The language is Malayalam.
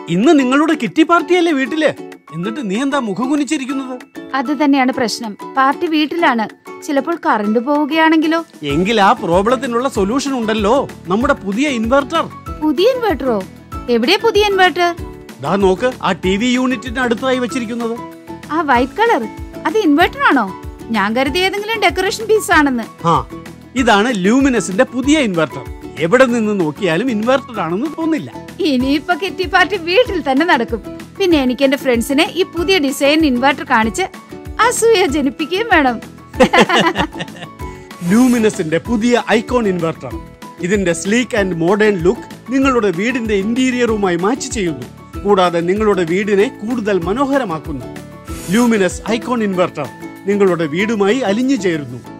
ഇന്ന് നിങ്ങളുടെ കിറ്റി പാർട്ടിയല്ലേ വീട്ടില് എന്നിട്ട് നീ എന്താ മുഖം കുനിച്ചിരിക്കുന്നത് അത് തന്നെയാണ് പ്രശ്നം പാർട്ടി വീട്ടിലാണ് ചിലപ്പോൾ കറണ്ട് പോവുകയാണെങ്കിലോ എങ്കിൽ ആ പ്രോബ്ലത്തിനുള്ള സൊല്യൂഷൻ ഉണ്ടല്ലോ നമ്മുടെ പുതിയ ഇൻവെർട്ടർ പുതിയ ഇൻവെർട്ടറോ എവിടെ പുതിയ ഇൻവെർട്ടർ ദാ നോക്ക് ആ ടി വി യൂണിറ്റിന് അടുത്തായി വെച്ചിരിക്കുന്നത് ആ വൈറ്റ് കളർ അത് ഇൻവെർട്ടർ ആണോ ഞാൻ കരുതി ഏതെങ്കിലും ഡെക്കറേഷൻ പീസ് ആണെന്ന് ആ ഇതാണ് ലൂമിനസിന്റെ പുതിയ ഇൻവെർട്ടർ എവിടെ നിന്ന് നോക്കിയാലും ഇൻവെർട്ടർ ആണെന്ന് തോന്നില്ല ഇനിയിപ്പൊ കിറ്റി പാർട്ടി വീട്ടിൽ തന്നെ നടക്കും പിന്നെ എനിക്ക് എന്റെ ഫ്രണ്ട്സിനെ ഈ പുതിയ ഡിസൈൻ ഇൻവെർട്ടർ കാണിച്ച് അസൂയ ജനിപ്പിക്കുകയും വേണം ലൂമിനസിന്റെ പുതിയ ഐക്കോൺ ഇൻവെർട്ടർ ഇതിന്റെ സ്ലീക്ക് ആൻഡ് മോഡേൺ ലുക്ക് നിങ്ങളുടെ വീടിന്റെ ഇന്റീരിയറുമായി മാച്ച് ചെയ്യുന്നു കൂടാതെ നിങ്ങളുടെ വീടിനെ കൂടുതൽ മനോഹരമാക്കുന്നു ലൂമിനസ് ഐക്കോൺ ഇൻവെർട്ടർ നിങ്ങളുടെ വീടുമായി അലിഞ്ഞു ചേരുന്നു